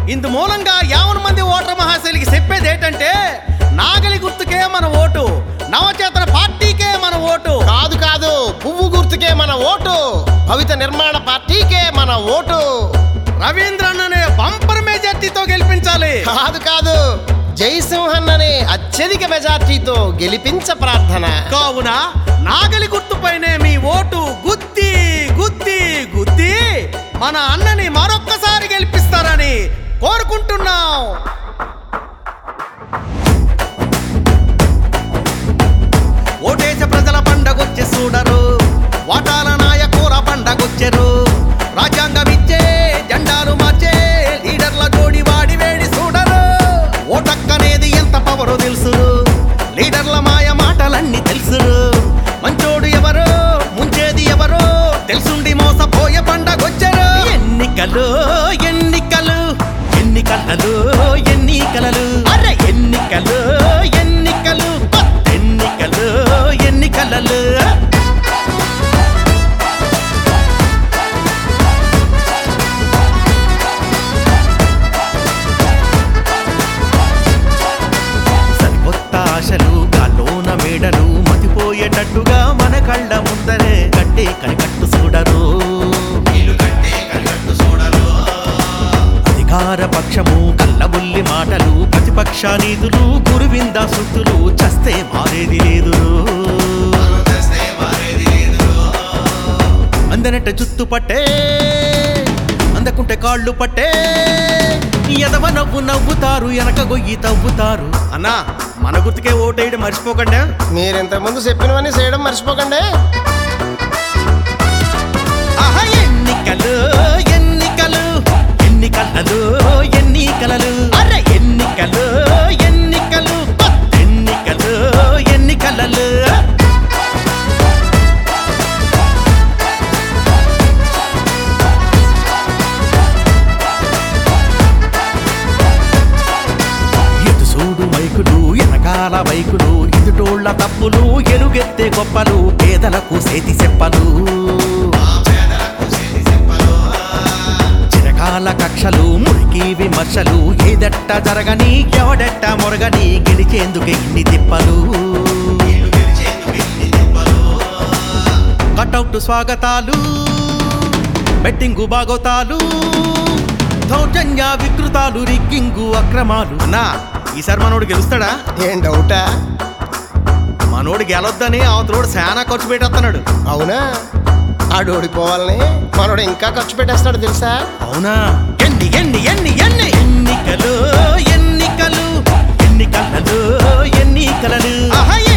ఇందు మూలంగా యావన మంది ఓటర్ మహాశైలికి చెప్పేది ఏంటంటే నాగలి గుర్తుకే మన ఓటు నవచేతన పార్టీకే మన ఓటు కాదు కాదు పువ్వు గుర్తుకే మన ఓటు భవిత నిర్మాణ పార్టీకే మన ఓటు రవీంద్రన్ అనే బంపర్ మెజార్టీతో గెలిపించాలి కాదు కాదు జయసింహన్ అనే అత్యధిక మెజార్టీతో గెలిపించ ప్రార్థన కావున నాగలి గుర్తుపైనే మీ ఓటు గుద్ది గుద్ది గుద్ది మన అన్నని మరొక్కసారి గెలిపిస్తారని కోరుకుంటున్నాం ఓటేసే ప్రజల పండగొచ్చి చూడరు వాటాల నాయకూర పండగొచ్చెరు రాజ్యాంగం ఇచ్చే జెండాలు మార్చే లీడర్ల జోడి వాడి వేడి చూడరు ఓటక్కనేది ఎంత పవరో తెలుసు లీడర్ల మాయ మాటలన్నీ తెలుసు మంచోడు ఎవరు ముంచేది ఎవరు తెలుసుండి మోసపోయే పండగొచ్చారు ఎన్నికలు ఎన్నికలు ఎన్నికలలో ఎన్నికలలు అరే ఎన్నికలు ఎన్నికలు ఎన్నికలు ఎన్నికలలు సరికొత్త ఆశలు గాలోన మేడలు మతిపోయేటట్టుగా మన కళ్ళ ముందరే కట్టే కనికట్టు చూడరు అధికార పక్షము కల్లబుల్లి మాటలు ప్రతిపక్ష నీతులు గురువింద సుత్తులు చస్తే మారేది లేదు అందనట్ట జుత్తు పట్టే అందకుంటే కాళ్ళు పట్టే ఎదవ నవ్వు నవ్వుతారు వెనక గొయ్యి తవ్వుతారు అన్నా మన గుర్తుకే ఓటేయడం మర్చిపోకండి మీరు ఇంతకుముందు చెప్పినవన్నీ చేయడం మర్చిపోకండి ఆహా ఎన్నికలు ఎన్నికలు ఎన్నికలలు ఎన్నికలలు అరే ఎన్నికలు ఎన్నికలు ఎన్నికలు ఎన్నికలలు ఎటు చూడు మైకులు వెనకాల బైకులు ఎదుటోళ్ల తప్పులు ఎలుగెత్తే గొప్పలు పేదలకు సేతి చెప్పలు చిరకాల కక్షలు మురికి విమర్శలు ఏదెట్ట జరగని ఎవడెట్ట మొరగని గెలిచేందుకు ఇన్ని తిప్పలు కటౌట్ స్వాగతాలు బెట్టింగు బాగోతాలు దౌర్జన్య వికృతాలు రిగ్గింగు అక్రమాలు అన్నా ఈసారి మనోడు గెలుస్తాడా ఏం డౌటా మనోడు గెలొద్దని అవతలోడు చాలా ఖర్చు పెట్టేస్తున్నాడు అవునా ఆడు ఓడిపోవాలని మనోడు ఇంకా ఖర్చు పెట్టేస్తాడు తెలుసా అవునా ఎన్ని ఎన్ని ఎన్ని ఎన్ని ఎన్నికలు ఎన్నికలు ఎన్నికలలో ఎన్నికలలు ఆహా